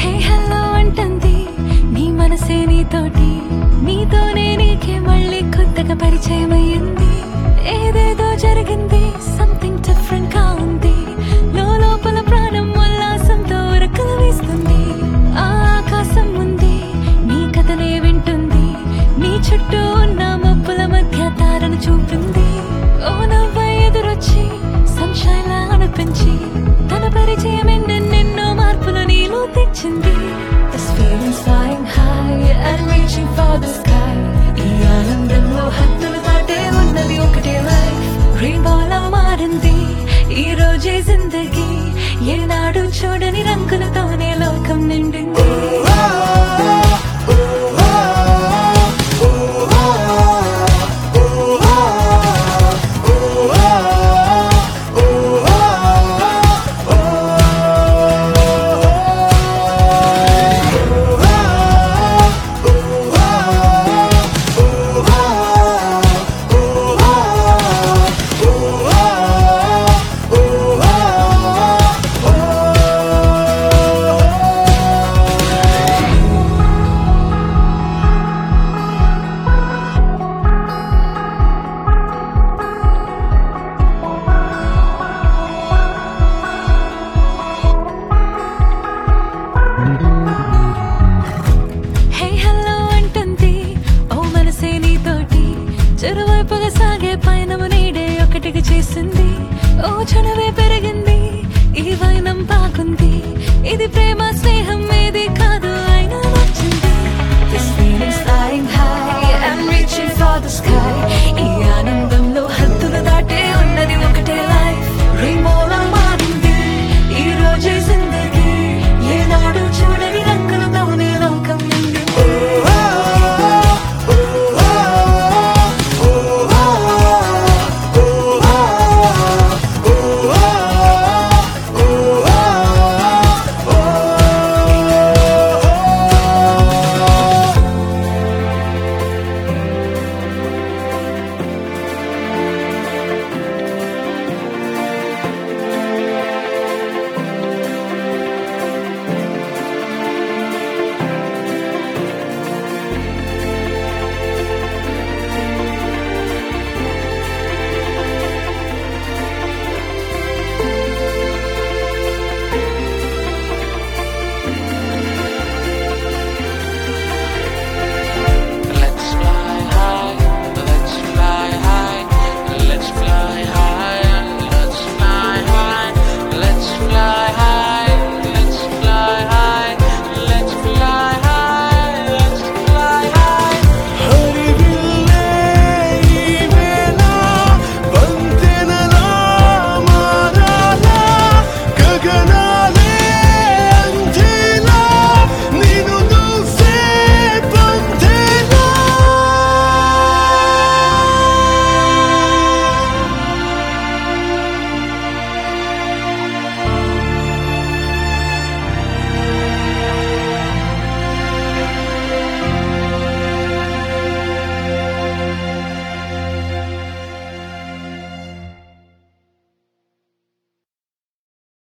hey hello అంటుంది నీ మనసే నీతోటి నీతోనే నీకే మళ్ళీ కొత్తగా పరిచయం అయ్యింది ఏదేదో జరిగింది సంథింగ్ డిఫరెంట్ గా ఉంది లోపల ప్రాణం ఉల్లాసంతో ఉరకలు వేస్తుంది ఆ ఆకాశం ఉంది నీ కథనే వింటుంది నీ చుట్టూ ఉన్న మబ్బుల మధ్య తారను చూపింది ఓ నవ్వ ఎదురొచ్చి సన్షైన్ లా అనిపించి తన పరిచయం ఎన్నెన్నెన్నో మార్పులు నీలో తెచ్చింది This feeling's flying high and reaching for the sky ఈ ఆనందంలో హద్దులు దాటే ఉన్నది ఒకటే లైఫ్ రెయిన్బోలా మారింది ఈ రోజే జిందగీ ఏనాడు చూడని రంగులతోనే లోకం నిండింది హే హలో అంటుంది ఓ మనసే నీతోటి చెరువైపుగా సాగే పయనము నీడే ఒకటిగా చేసింది ఓ చనువే పెరిగింది ఈ వైనం బాగుంది ఇది ప్రేమ